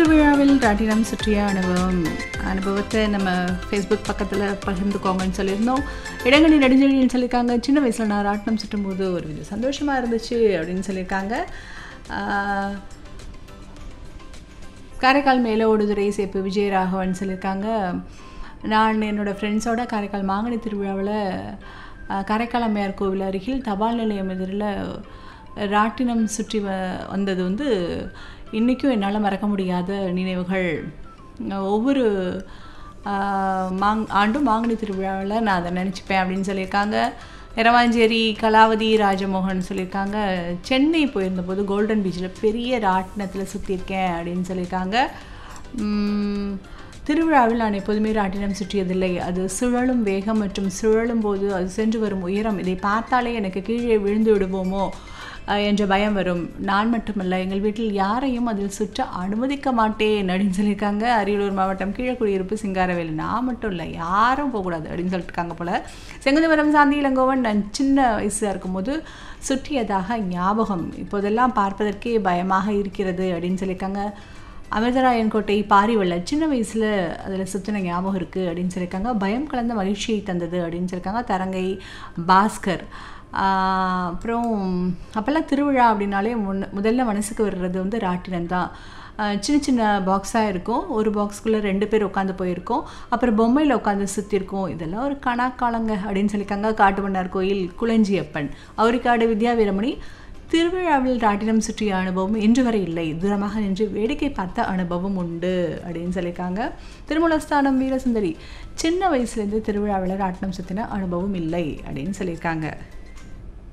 திருவிழாவில் ராட்டினம் சுற்றிய அனுபவம் அனுபவத்தை நம்ம ஃபேஸ்புக் பக்கத்தில் பகிர்ந்துக்கோங்கன்னு சொல்லியிருந்தோம் இடங்கணி நெடுஞ்செழியன் சொல்லியிருக்காங்க சின்ன வயசில் நான் ராட்டினம் சுற்றும் போது ஒரு வித சந்தோஷமாக இருந்துச்சு அப்படின்னு சொல்லியிருக்காங்க ஆஹ், காரைக்கால் மேலே ஓடுதுறை சேப்பு விஜயராகவன் சொல்லியிருக்காங்க நான் என்னோடய ஃப்ரெண்ட்ஸோட காரைக்கால் மாங்கனி திருவிழாவில் அஹ், காரைக்கால் அம்மையார் கோவில் அருகில் தபால் நிலையம் எதிரில் ராட்டினம் சுற்றி வ வந்தது வந்து இன்றைக்கும் என்னால் மறக்க முடியாத நினைவுகள் அஹ், ஒவ்வொரு ஆஹ், மாங் ஆண்டும் மாங்கனி திருவிழாவில் நான் அதை நினச்சிப்பேன் அப்படின்னு சொல்லியிருக்காங்க எரவாஞ்சேரி கலாவதி ராஜமோகன் சொல்லியிருக்காங்க சென்னை போயிருந்தபோது கோல்டன் பீச்சில் பெரிய ராட்டினத்தில் சுற்றியிருக்கேன் அப்படின்னு சொல்லியிருக்காங்க உம், திருவிழாவில் நான் எப்போதுமே ராட்டினம் சுற்றியதில்லை அது சுழலும் வேகம் மற்றும் சுழலும் போது அது சென்று வரும் உயரம் இதை பார்த்தாலே எனக்கு கீழே விழுந்து விடுவோமோ அஹ், என்ற பயம் வரும் நான் மட்டுமல்ல எங்கள் வீட்டில் யாரையும் அதில் சுற்ற அனுமதிக்க மாட்டேன் அப்படின்னு சொல்லியிருக்காங்க அரியலூர் மாவட்டம் கீழக்குடியிருப்பு சிங்காரவேலு நான் மட்டும் இல்லை யாரும் போகக்கூடாது அப்படின்னு சொல்லிட்டு இருக்காங்க போல செங்குந்தவரம் சாந்தி இளங்கோவன் நான் சின்ன வயசாக இருக்கும்போது சுற்றியதாக ஞாபகம் இப்போதெல்லாம் பார்ப்பதற்கே பயமாக இருக்கிறது அப்படின்னு சொல்லியிருக்காங்க அமிர்தராயன் கோட்டை பாரிவள்ளல் சின்ன வயசில் அதில் சுற்றின ஞாபகம் இருக்குது அப்படின்னு சொல்லியிருக்காங்க பயம் கலந்த மகிழ்ச்சியை தந்தது அப்படின்னு சொல்லியிருக்காங்க தரங்கை பாஸ்கர் ஆஹ் அப்புறம் அப்போல்லாம் திருவிழா அப்படின்னாலே முன் முதல்ல மனசுக்கு வர்றது வந்து ராட்டினம் தான் ஆஹ் சின்ன சின்ன பாக்ஸாக இருக்கும் ஒரு பாக்ஸ்குள்ளே ரெண்டு பேர் உட்காந்து போயிருக்கோம் அப்புறம் பொம்மையில் உட்காந்து சுற்றிருக்கோம் இதெல்லாம் ஒரு கணக்காலங்க அப்படின்னு சொல்லியிருக்காங்க காட்டுமன்னார் கோயில் குளஞ்சியப்பன் அவரிக்காடு வித்யா வீரமணி திருவிழாவில் ராட்டினம் சுற்றிய அனுபவம் இன்று வரை இல்லை தூரமாக நின்று வேடிக்கை பார்த்த அனுபவம் உண்டு அப்படின்னு சொல்லியிருக்காங்க திருமலஸ்தானம் வீரசுந்தரி சின்ன வயசுலேருந்து திருவிழாவில் ராட்டினம் சுற்றின அனுபவம் இல்லை அப்படின்னு சொல்லியிருக்காங்க